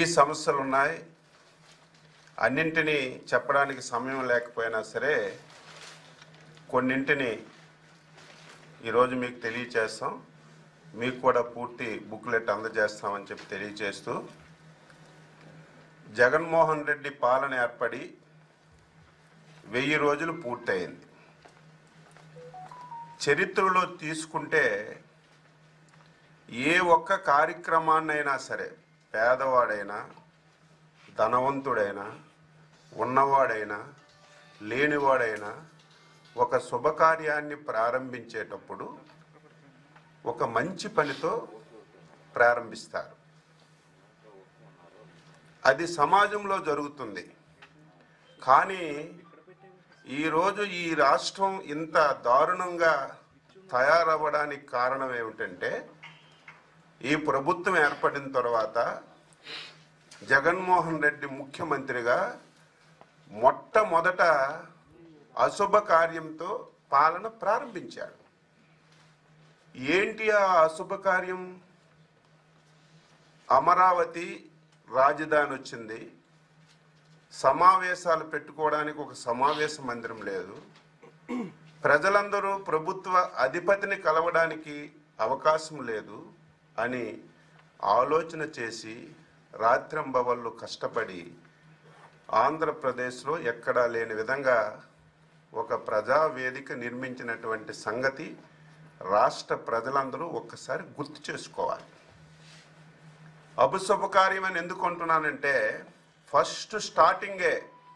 సమస్యలు ఉన్నాయి అన్నింటినీ చెప్పడానికి సమయం లేకపోయినా సరే కొన్నింటిని ఈరోజు మీకు తెలియచేస్తాం మీకు కూడా పూర్తి బుక్లెట్ అందజేస్తామని చెప్పి తెలియచేస్తూ జగన్మోహన్ రెడ్డి పాలన ఏర్పడి వెయ్యి రోజులు పూర్తయింది చరిత్రలో తీసుకుంటే ఏ ఒక్క కార్యక్రమాన్నైనా సరే పేదవాడైనా ధనవంతుడైనా ఉన్నవాడైనా లేనివాడైనా ఒక శుభకార్యాన్ని ప్రారంభించేటప్పుడు ఒక మంచి పనితో ప్రారంభిస్తారు అది సమాజంలో జరుగుతుంది కానీ ఈరోజు ఈ రాష్ట్రం ఇంత దారుణంగా తయారవ్వడానికి కారణం ఏమిటంటే ఈ ప్రభుత్వం ఏర్పడిన తర్వాత జగన్మోహన్ రెడ్డి ముఖ్యమంత్రిగా మొట్టమొదట అశుభ కార్యంతో పాలన ప్రారంభించాడు ఏంటి ఆ అశుభ కార్యం అమరావతి రాజధాని వచ్చింది సమావేశాలు పెట్టుకోవడానికి ఒక సమావేశ మందిరం లేదు ప్రజలందరూ ప్రభుత్వ అధిపతిని కలవడానికి అవకాశం లేదు అని ఆలోచన చేసి రాత్రింబవళ్ళు కష్టపడి ఆంధ్రప్రదేశ్లో ఎక్కడా లేని విధంగా ఒక ప్రజా వేదిక నిర్మించినటువంటి సంగతి రాష్ట్ర ప్రజలందరూ ఒక్కసారి గుర్తు చేసుకోవాలి అభుశుభకార్యం అని ఎందుకు అంటున్నానంటే ఫస్ట్ స్టార్టింగే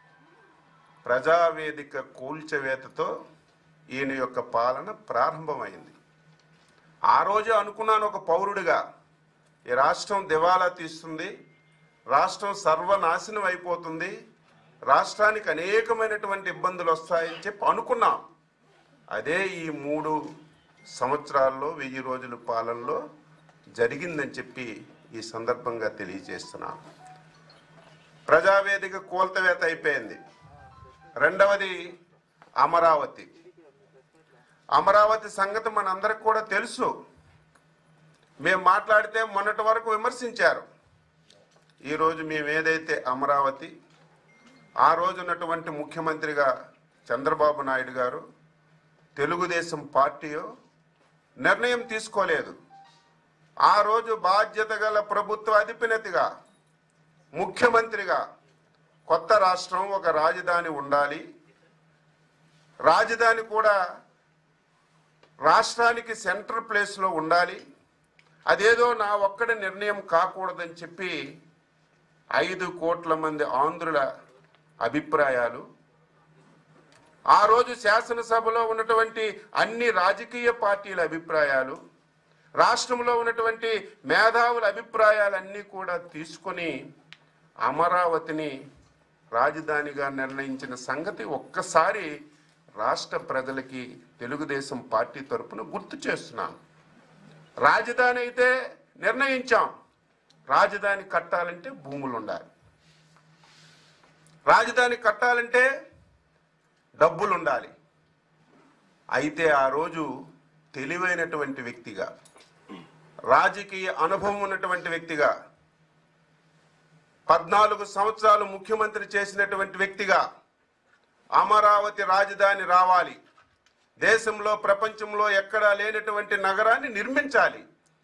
ప్రజావేదిక కూల్చవేతతో ఈయన యొక్క పాలన ప్రారంభమైంది ఆ రోజే అనుకున్నాను ఒక పౌరుడిగా ఈ రాష్ట్రం దివాలా తీస్తుంది రాష్ట్రం సర్వనాశనం అయిపోతుంది రాష్ట్రానికి అనేకమైనటువంటి ఇబ్బందులు వస్తాయని చెప్పి అనుకున్నాం అదే ఈ మూడు సంవత్సరాల్లో వెయ్యి రోజుల పాలనలో జరిగిందని చెప్పి ఈ సందర్భంగా తెలియజేస్తున్నాను ప్రజావేదిక కూల్తవేత అయిపోయింది రెండవది అమరావతి అమరావతి సంగతి మనందరికి కూడా తెలుసు మేము మాట్లాడితే మొన్నటి వరకు విమర్శించారు ఈరోజు మేము ఏదైతే అమరావతి ఆ రోజు ఉన్నటువంటి ముఖ్యమంత్రిగా చంద్రబాబు నాయుడు గారు తెలుగుదేశం పార్టీయో నిర్ణయం తీసుకోలేదు ఆ రోజు బాధ్యత గల ప్రభుత్వ అధిపతిగా ముఖ్యమంత్రిగా కొత్త రాష్ట్రం ఒక రాజధాని ఉండాలి రాజధాని కూడా రాష్ట్రానికి సెంట్రల్ ప్లేస్లో ఉండాలి అదేదో నా ఒక్కడి నిర్ణయం కాకూడదని చెప్పి ఐదు కోట్ల మంది ఆంధ్రుల అభిప్రాయాలు ఆ రోజు శాసనసభలో ఉన్నటువంటి అన్ని రాజకీయ పార్టీల అభిప్రాయాలు రాష్ట్రంలో ఉన్నటువంటి మేధావుల అభిప్రాయాలన్నీ కూడా తీసుకొని అమరావతిని రాజధానిగా నిర్ణయించిన సంగతి ఒక్కసారి రాష్ట్ర ప్రజలకి తెలుగుదేశం పార్టీ తరపున గుర్తు చేస్తున్నాను రాజధాని అయితే నిర్ణయించాం రాజధాని కట్టాలంటే భూములు ఉండాలి రాజధాని కట్టాలంటే డబ్బులు ఉండాలి అయితే ఆ రోజు తెలివైనటువంటి వ్యక్తిగా రాజకీయ అనుభవం ఉన్నటువంటి వ్యక్తిగా పద్నాలుగు సంవత్సరాలు ముఖ్యమంత్రి చేసినటువంటి వ్యక్తిగా అమరావతి రాజధాని రావాలి దేశంలో ప్రపంచంలో ఎక్కడా లేనటువంటి నగరాన్ని నిర్మించాలి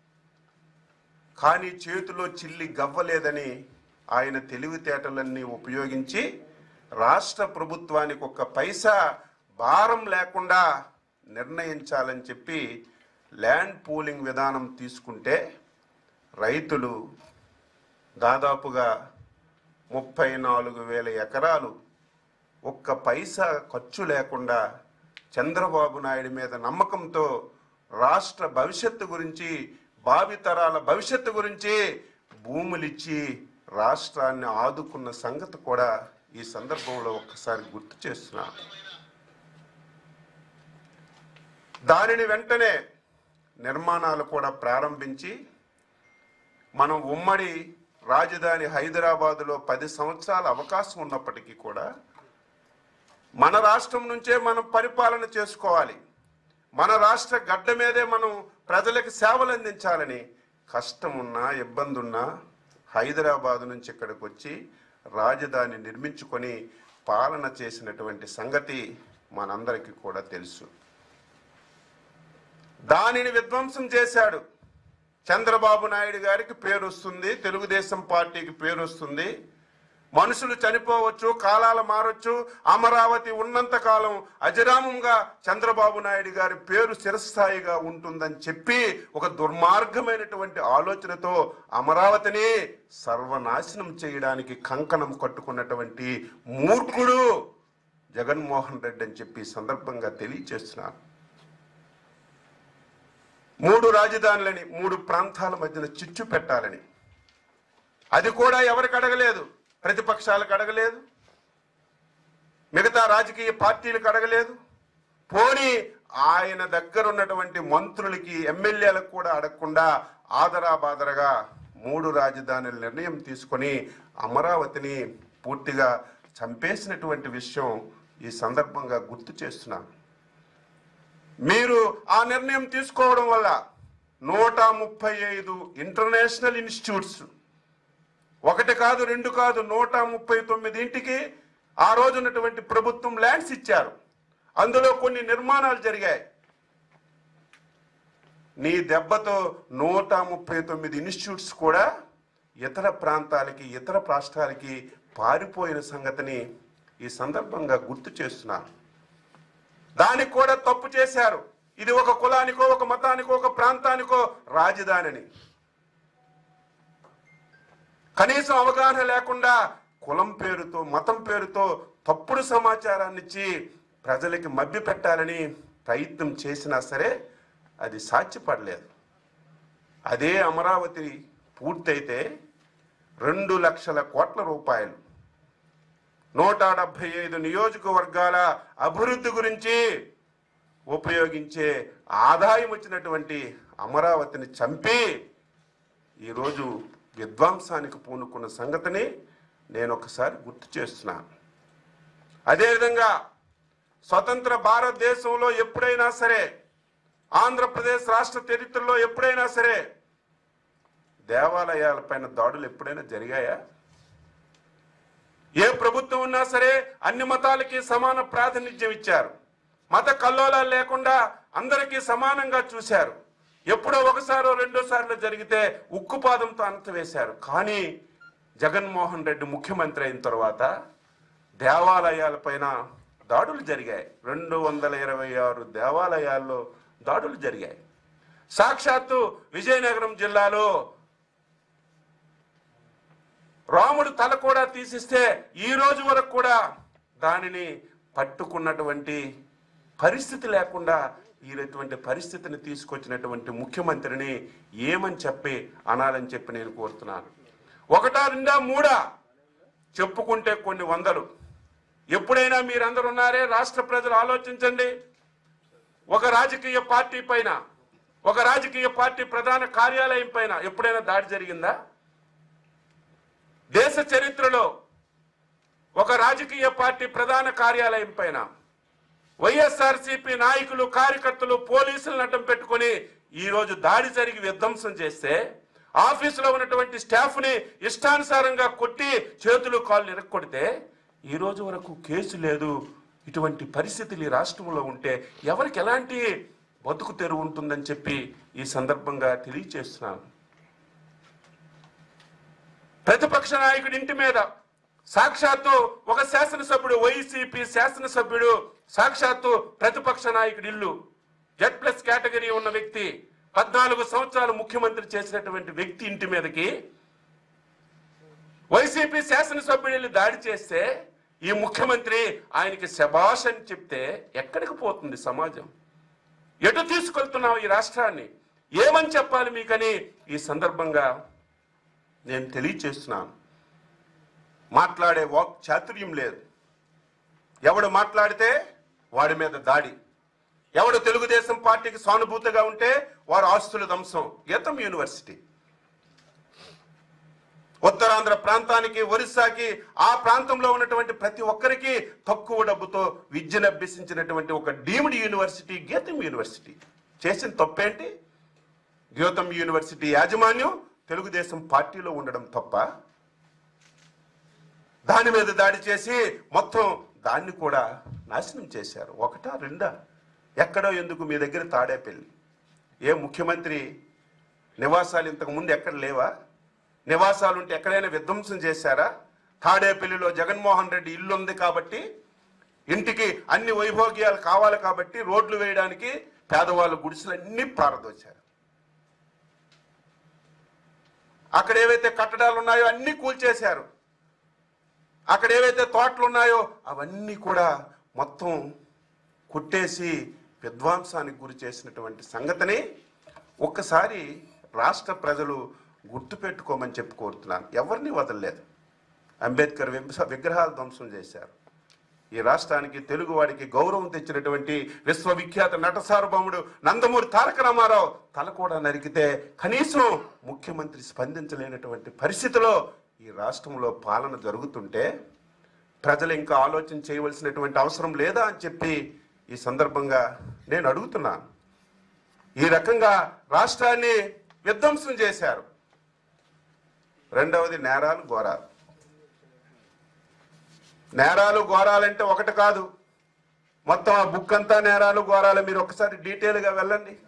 కానీ చేతిలో చిల్లి గవ్వలేదని ఆయన తెలివితేటలన్నీ ఉపయోగించి రాష్ట్ర ప్రభుత్వానికి ఒక పైసా భారం లేకుండా నిర్ణయించాలని చెప్పి ల్యాండ్ పూలింగ్ విధానం తీసుకుంటే రైతులు దాదాపుగా ముప్పై నాలుగు వేల ఎకరాలు ఒక్క పైసా ఖర్చు లేకుండా చంద్రబాబు నాయుడు మీద నమ్మకంతో రాష్ట్ర భవిష్యత్తు గురించి భావితరాల భవిష్యత్తు గురించి భూములిచ్చి రాష్ట్రాన్ని ఆదుకున్న సంగతి కూడా ఈ సందర్భంలో ఒక్కసారి గుర్తు చేస్తున్నాను దానిని వెంటనే నిర్మాణాలు కూడా ప్రారంభించి మనం ఉమ్మడి రాజధాని హైదరాబాదులో పది సంవత్సరాల అవకాశం ఉన్నప్పటికీ కూడా మన రాష్ట్రం నుంచే మనం పరిపాలన చేసుకోవాలి మన రాష్ట్ర గడ్డ మీదే మనం ప్రజలకు సేవలు అందించాలని కష్టం ఉన్నా ఇబ్బంది ఉన్నా హైదరాబాద్ నుంచి ఇక్కడికి వచ్చి రాజధాని నిర్మించుకొని పాలన చేసినటువంటి సంగతి మనందరికీ కూడా తెలుసు దానిని విధ్వంసం చేశాడు చంద్రబాబు నాయుడు గారికి పేరు వస్తుంది తెలుగుదేశం పార్టీకి పేరు వస్తుంది మనుషులు చనిపోవచ్చు కాలాలు మారొచ్చు అమరావతి ఉన్నంత కాలం అజరామంగా చంద్రబాబు నాయుడు గారి పేరు చిరస్థాయిగా ఉంటుందని చెప్పి ఒక దుర్మార్గమైనటువంటి ఆలోచనతో అమరావతిని సర్వనాశనం చేయడానికి కంకణం కట్టుకున్నటువంటి మూర్ఖుడు జగన్మోహన్ రెడ్డి అని చెప్పి ఈ సందర్భంగా తెలియచేస్తున్నాను మూడు రాజధానులని మూడు ప్రాంతాల మధ్యన చిచ్చు పెట్టాలని అది కూడా ఎవరికి అడగలేదు ప్రతిపక్షాలకు అడగలేదు మిగతా రాజకీయ పార్టీలకు అడగలేదు పోనీ ఆయన దగ్గర ఉన్నటువంటి మంత్రులకి ఎమ్మెల్యేలకు కూడా అడగకుండా ఆదరాబాదరగా మూడు రాజధానుల నిర్ణయం తీసుకొని అమరావతిని పూర్తిగా చంపేసినటువంటి విషయం ఈ సందర్భంగా గుర్తు చేస్తున్నాను మీరు ఆ నిర్ణయం తీసుకోవడం వల్ల నూట ముప్పై ఐదు ఇంటర్నేషనల్ ఇన్స్టిట్యూట్స్ ఒకటి కాదు రెండు కాదు నూట ముప్పై తొమ్మిది ఇంటికి ఆ రోజు ఉన్నటువంటి ప్రభుత్వం ల్యాండ్స్ ఇచ్చారు అందులో కొన్ని నిర్మాణాలు జరిగాయి నీ దెబ్బతో నూట ముప్పై తొమ్మిది ఇన్స్టిట్యూట్స్ కూడా ఇతర ప్రాంతాలకి ఇతర రాష్ట్రాలకి పారిపోయిన సంగతిని ఈ సందర్భంగా గుర్తు చేస్తున్నాను దానికి కూడా తప్పు చేశారు ఇది ఒక కులానికో ఒక మతానికో ఒక ప్రాంతానికో రాజధానిని కనీసం అవగాహన లేకుండా కులం పేరుతో మతం పేరుతో తప్పుడు సమాచారాన్ని ఇచ్చి ప్రజలకి మభ్య పెట్టాలని ప్రయత్నం చేసినా సరే అది సాధ్యపడలేదు అదే అమరావతి పూర్తయితే రెండు లక్షల కోట్ల రూపాయలు నూట డెబ్బై ఐదు నియోజకవర్గాల అభివృద్ధి గురించి ఉపయోగించే ఆదాయం వచ్చినటువంటి అమరావతిని చంపి ఈరోజు విధ్వంసానికి పూనుకున్న సంగతిని నేను ఒకసారి గుర్తు చేస్తున్నాను అదేవిధంగా స్వతంత్ర భారతదేశంలో ఎప్పుడైనా సరే ఆంధ్రప్రదేశ్ రాష్ట్ర చరిత్రలో ఎప్పుడైనా సరే దేవాలయాలపైన దాడులు ఎప్పుడైనా జరిగాయా ఏ ప్రభుత్వం ఉన్నా సరే అన్ని మతాలకి సమాన ప్రాతినిధ్యం ఇచ్చారు మత కల్లోలాలు లేకుండా అందరికీ సమానంగా చూశారు ఎప్పుడో ఒకసారో రెండోసార్లు జరిగితే ఉక్కుపాదంతో అంతవేశారు కానీ జగన్మోహన్ రెడ్డి ముఖ్యమంత్రి అయిన తర్వాత దేవాలయాలపైన దాడులు జరిగాయి రెండు వందల ఇరవై ఆరు దేవాలయాల్లో దాడులు జరిగాయి సాక్షాత్తు విజయనగరం జిల్లాలో రాముడు తల కూడా తీసిస్తే ఈ రోజు వరకు కూడా దానిని పట్టుకున్నటువంటి పరిస్థితి లేకుండా ఈటువంటి పరిస్థితిని తీసుకొచ్చినటువంటి ముఖ్యమంత్రిని ఏమని చెప్పి అనాలని చెప్పి నేను కోరుతున్నాను ఒకటా రెండా మూడా చెప్పుకుంటే కొన్ని వందలు ఎప్పుడైనా మీరందరూ ఉన్నారే రాష్ట్ర ప్రజలు ఆలోచించండి ఒక రాజకీయ పార్టీ పైన ఒక రాజకీయ పార్టీ ప్రధాన కార్యాలయం పైన ఎప్పుడైనా దాడి జరిగిందా దేశ చరిత్రలో ఒక రాజకీయ పార్టీ ప్రధాన కార్యాలయం పైన వైఎస్ఆర్సీపీ నాయకులు కార్యకర్తలు పోలీసులను అడ్డం పెట్టుకొని ఈ రోజు దాడి జరిగి విధ్వంసం చేస్తే ఆఫీసులో ఉన్నటువంటి స్టాఫ్ ని ఇష్టానుసారంగా కొట్టి చేతులు కాళ్ళు ఇరక్కొడితే ఈ రోజు వరకు కేసు లేదు ఇటువంటి పరిస్థితులు ఈ రాష్ట్రంలో ఉంటే ఎవరికి ఎలాంటి బతుకు తెరువు ఉంటుందని చెప్పి ఈ సందర్భంగా తెలియచేస్తున్నాను ప్రతిపక్ష నాయకుడి ఇంటి మీద సాక్షాత్తు ఒక శాసనసభ్యుడు వైసీపీ శాసనసభ్యుడు సాక్షాత్తు ప్రతిపక్ష నాయకుడి ఇల్లు జెడ్ ప్లస్ కేటగిరీ ఉన్న వ్యక్తి పద్నాలుగు సంవత్సరాలు ముఖ్యమంత్రి చేసినటువంటి వ్యక్తి ఇంటి మీదకి వైసీపీ శాసనసభ్యుడు వెళ్ళి దాడి చేస్తే ఈ ముఖ్యమంత్రి ఆయనకి శబాష్ అని చెప్తే ఎక్కడికి పోతుంది సమాజం ఎటు తీసుకెళ్తున్నావు ఈ రాష్ట్రాన్ని ఏమని చెప్పాలి మీకని ఈ సందర్భంగా నేను తెలియచేస్తున్నాను మాట్లాడే వాక్ చాతుర్యం లేదు ఎవడు మాట్లాడితే వాడి మీద దాడి ఎవడు తెలుగుదేశం పార్టీకి సానుభూతిగా ఉంటే వారు ఆస్తుల ధ్వంసం గీతం యూనివర్సిటీ ఉత్తరాంధ్ర ప్రాంతానికి ఒరిస్సాకి ఆ ప్రాంతంలో ఉన్నటువంటి ప్రతి ఒక్కరికి తక్కువ డబ్బుతో విద్యను అభ్యసించినటువంటి ఒక డీమ్డ్ యూనివర్సిటీ గీతం యూనివర్సిటీ చేసిన తప్పేంటి గీతం యూనివర్సిటీ యాజమాన్యం తెలుగుదేశం పార్టీలో ఉండడం తప్ప దాని మీద దాడి చేసి మొత్తం దాన్ని కూడా నాశనం చేశారు ఒకటా రెండా ఎక్కడో ఎందుకు మీ దగ్గర తాడేపల్లి ఏ ముఖ్యమంత్రి నివాసాలు ఇంతకు ముందు ఎక్కడ లేవా నివాసాలు ఉంటే ఎక్కడైనా విధ్వంసం చేశారా తాడేపల్లిలో జగన్మోహన్ రెడ్డి ఇల్లు ఉంది కాబట్టి ఇంటికి అన్ని వైభోగ్యాలు కావాలి కాబట్టి రోడ్లు వేయడానికి పేదవాళ్ళ గుడిసెలన్నీ ప్రారంభించారు అక్కడ ఏవైతే కట్టడాలు ఉన్నాయో అన్ని కూల్చేశారు అక్కడ ఏవైతే తోటలు ఉన్నాయో అవన్నీ కూడా మొత్తం కుట్టేసి విధ్వంసానికి గురి చేసినటువంటి సంగతిని ఒక్కసారి రాష్ట్ర ప్రజలు గుర్తుపెట్టుకోమని చెప్పి కోరుతున్నాను ఎవరిని వదలలేదు అంబేద్కర్ విగ్రహ- విగ్రహాలు ధ్వంసం చేశారు ఈ రాష్ట్రానికి తెలుగువాడికి గౌరవం తెచ్చినటువంటి విశ్వవిఖ్యాత నట సార్వభౌముడు నందమూరి తారక రామారావు తల కూడా నరికితే కనీసం ముఖ్యమంత్రి స్పందించలేనటువంటి పరిస్థితిలో ఈ రాష్ట్రంలో పాలన జరుగుతుంటే ప్రజలు ఇంకా ఆలోచన చేయవలసినటువంటి అవసరం లేదా అని చెప్పి ఈ సందర్భంగా నేను అడుగుతున్నాను ఈ రకంగా రాష్ట్రాన్ని విధ్వంసం చేశారు రెండవది నేరాలు ఘోరాలు నేరాలు ఘోరాలంటే ఒకటి కాదు మొత్తం ఆ బుక్ అంతా నేరాలు ఘోరాలు మీరు ఒకసారి డీటెయిల్గా వెళ్ళండి